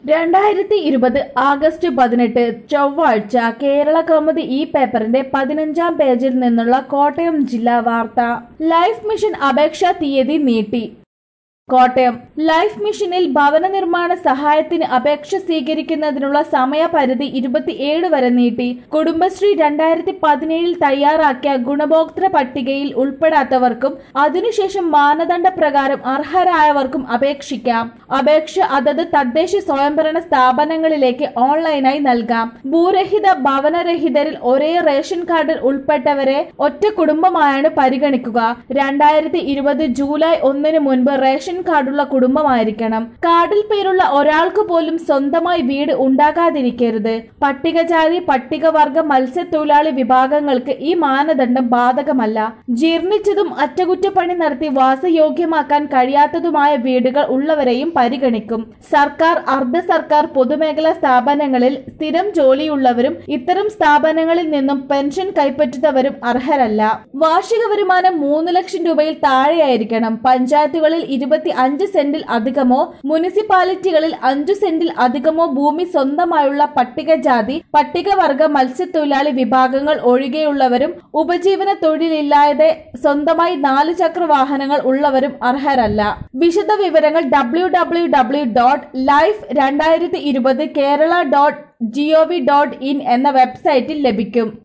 രണ്ടായിരത്തി ഇരുപത് ആഗസ്റ്റ് പതിനെട്ട് ചൊവ്വാഴ്ച കേരള കൗമുദി ഈ പേപ്പറിന്റെ പതിനഞ്ചാം പേജിൽ നിന്നുള്ള കോട്ടയം ജില്ലാ വാർത്ത ലൈഫ് മിഷൻ അപേക്ഷാ തീയതി നീട്ടി കോട്ടയം ലൈഫ് മിഷനിൽ ഭവന നിർമ്മാണ സഹായത്തിന് അപേക്ഷ സ്വീകരിക്കുന്നതിനുള്ള സമയപരിധി ഇരുപത്തിയേഴ് വരെ നീട്ടി കുടുംബശ്രീ രണ്ടായിരത്തി പതിനേഴിൽ തയ്യാറാക്കിയ ഗുണഭോക്തൃ പട്ടികയിൽ ഉൾപ്പെടാത്തവർക്കും അതിനുശേഷം മാനദണ്ഡ പ്രകാരം അർഹരായവർക്കും അപേക്ഷിക്കാം അപേക്ഷ അതത് തദ്ദേശ സ്വയംഭരണ സ്ഥാപനങ്ങളിലേക്ക് ഓൺലൈനായി നൽകാം ഭൂരഹിത ഭവനരഹിതരിൽ ഒരേ റേഷൻ കാർഡിൽ ഉൾപ്പെട്ടവരെ ഒറ്റ കുടുംബമായാണ് പരിഗണിക്കുക രണ്ടായിരത്തി ഇരുപത് ജൂലൈ ഒന്നിന് മുൻപ് റേഷൻ കാർഡുള്ള കുടുംബമായിരിക്കണം കാർഡിൽ പേരുള്ള ഒരാൾക്ക് പോലും സ്വന്തമായി വീട് ഉണ്ടാകാതിരിക്കരുത് പട്ടികജാതി പട്ടികവർഗ മത്സ്യത്തൊഴിലാളി വിഭാഗങ്ങൾക്ക് ഈ മാനദണ്ഡം ബാധകമല്ല ജീർണിച്ചതും അറ്റകുറ്റപ്പണി നടത്തി വാസയോഗ്യമാക്കാൻ കഴിയാത്തതുമായ വീടുകൾ ഉള്ളവരെയും പരിഗണിക്കും സർക്കാർ അർദ്ധ സർക്കാർ പൊതുമേഖലാ സ്ഥാപനങ്ങളിൽ സ്ഥിരം ജോലിയുള്ളവരും ഇത്തരം സ്ഥാപനങ്ങളിൽ നിന്നും പെൻഷൻ കൈപ്പറ്റുന്നവരും അർഹരല്ല വാർഷിക വരുമാനം മൂന്ന് ലക്ഷം രൂപയിൽ താഴെയായിരിക്കണം പഞ്ചായത്തുകളിൽ ഇരുപത്തി അഞ്ച് സെന്റിൽ അധികമോ മുനിസിപ്പാലിറ്റികളിൽ അഞ്ചു സെന്റിൽ അധികമോ ഭൂമി സ്വന്തമായുള്ള പട്ടികജാതി പട്ടികവർഗ മത്സ്യത്തൊഴിലാളി വിഭാഗങ്ങൾ ഒഴികെയുള്ളവരും ഉപജീവന തൊഴിലില്ലാതെ സ്വന്തമായി നാല് ചക്ര വാഹനങ്ങൾ ഉള്ളവരും അർഹരല്ല വിശദ വിവരങ്ങൾ W W W dot life രണ്ടായിരത്തി ഇരുപത് Kerala dot G O V dot in എന്ന വെബ്സൈറ്റിൽ ലഭിക്കും